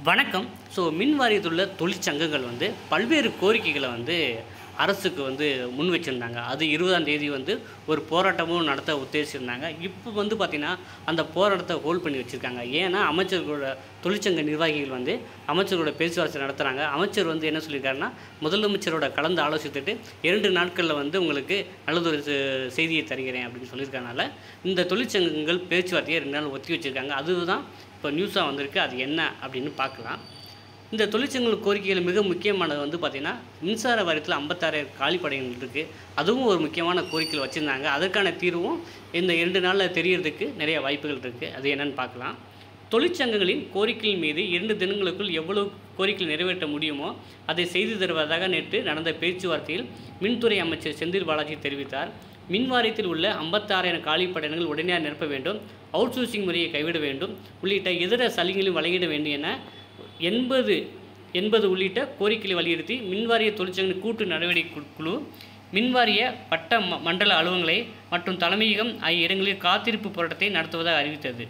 வணக்கம் ஸோ மின் வாரியத்தில் உள்ள தொழிற்சங்கங்கள் வந்து பல்வேறு கோரிக்கைகளை வந்து அரசுக்கு வந்து முன் வச்சுருந்தாங்க அது இருபதாம் தேதி வந்து ஒரு போராட்டமும் நடத்த உத்தேசிச்சிருந்தாங்க இப்போ வந்து பார்த்திங்கன்னா அந்த போராட்டத்தை ஹோல்ட் பண்ணி வச்சுருக்காங்க ஏன்னா அமைச்சர்களோட தொழிற்சங்க நிர்வாகிகள் வந்து அமைச்சர்களோட பேச்சுவார்த்தை நடத்துகிறாங்க அமைச்சர் வந்து என்ன சொல்லியிருக்காருன்னா முதலமைச்சரோட கலந்து ஆலோசித்துட்டு இரண்டு நாட்களில் வந்து உங்களுக்கு நல்லதொரு செ- செய்தியை தருகிறேன் அப்படின்னு சொல்லியிருக்கனால இந்த தொழிற்சங்கங்கள் பேச்சுவார்த்தையை ரெண்டு நாள் ஒத்தி வச்சுருக்காங்க அதுதான் இப்போ நியூஸாக வந்திருக்கு அது என்ன அப்படின்னு பார்க்கலாம் இந்த தொழிற்சங்கங்கள் கோரிக்கைகள் மிக முக்கியமானது வந்து பார்த்திங்கன்னா மின்சார வாரியத்தில் ஐம்பத்தாறாயிரம் காலிப்படைகள் இருக்குது அதுவும் ஒரு முக்கியமான கோரிக்கைகள் வச்சுருந்தாங்க அதற்கான தீர்வும் இந்த இரண்டு நாளில் தெரியறதுக்கு நிறைய வாய்ப்புகள் இருக்குது அது என்னன்னு பார்க்கலாம் தொழிற்சங்கங்களின் கோரிக்கைகள் மீது இரண்டு தினங்களுக்குள் எவ்வளவு கோரிக்கைகள் நிறைவேற்ற முடியுமோ அதை செய்து தருவதாக நேற்று நடந்த பேச்சுவார்த்தையில் மின்துறை அமைச்சர் செந்தில் பாலாஜி தெரிவித்தார் மின் வாரியத்தில் உள்ள ஐம்பத்தாறாயிரம் காலிப்படையினங்கள் உடனே நிரப்ப வேண்டும் அவுட் சோர்சிங் முறையை கைவிட வேண்டும் உள்ளிட்ட இதர சலுகைகளையும் வழங்கிட வேண்டும் என எண்பது எண்பது உள்ளிட்ட கோரிக்கைகளை வலியுறுத்தி மின்வாரிய தொழிற்சங்க கூட்டு நடவடிக்கை கு- குழு மின்வாரிய பட்ட ம- மண்டல அலுவலகங்களை மற்றும் தலைமையகம் ஆகிய இடங்களில் காத்திருப்பு போராட்டத்தை நடத்துவதாக அறிவித்தது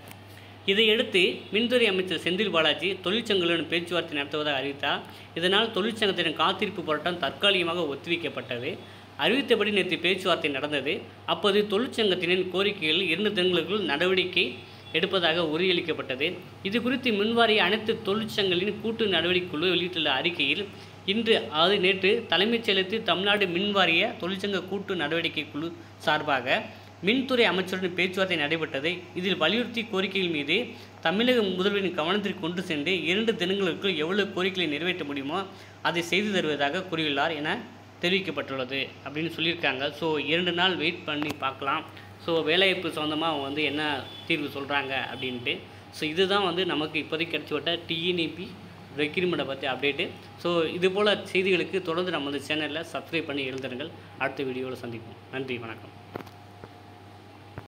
இதையடுத்து மின்துறை அமைச்சர் செந்தில் பாலாஜி தொழிற்சங்கங்களுடன் பேச்சுவார்த்தை நடத்துவதாக அறிவித்தார் இதனால் தொழிற்சங்கத்தின் காத்திருப்பு போராட்டம் தற்காலிகமாக ஒத்திவைக்கப்பட்டது அறிவித்தபடி நேற்று பேச்சுவார்த்தை நடந்தது அப்போது தொழிற்சங்கத்தினின் கோரிக்கைகள் இரண்டு தினங்களுக்குள் நடவடிக்கை எடுப்பதாக உறுதியளிக்கப்பட்டது இது குறித்து மின்வாரிய அனைத்து தொழிற்சங்கங்களின் கூட்டு நடவடிக்கை குழு வெளியிட்டுள்ள அறிக்கையில் இன்று அதாவது நேற்று தலைமைச் செயலகத்தில் தமிழ்நாடு மின்வாரிய தொழிற்சங்க கூட்டு நடவடிக்கை குழு சார்பாக மின்துறை அமைச்சருடன் பேச்சுவார்த்தை நடைபெற்றது இதில் வலியுறுத்தி கோரிக்கைகள் மீது தமிழக முதல்வரின் கவனத்திற்கு கொண்டு சென்று இரண்டு தினங்களுக்குள் எவ்வளவு கோரிக்கைகளை நிறைவேற்ற முடியுமோ அதை செய்து தருவதாக கூறியுள்ளார் என தெரிவிக்கப்பட்டுள்ளது அப்படின்னு சொல்லியிருக்காங்க ஸோ இரண்டு நாள் வெயிட் பண்ணி பார்க்கலாம் ஸோ வேலைவாய்ப்பு சொந்தமாக அவங்க வந்து என்ன தீர்வு சொல்கிறாங்க அப்படின்ட்டு ஸோ இதுதான் வந்து நமக்கு இப்போதைக்கு கிடச்சி விட்ட டிஎன்இபி ரெக்ரூட்மெண்ட்டை பற்றி அப்டேட்டு ஸோ இது போல் செய்திகளுக்கு தொடர்ந்து நம்ம இந்த சேனலில் சப்ஸ்கிரைப் பண்ணி எழுந்துருங்கள் அடுத்த வீடியோவில் சந்திப்போம் நன்றி வணக்கம்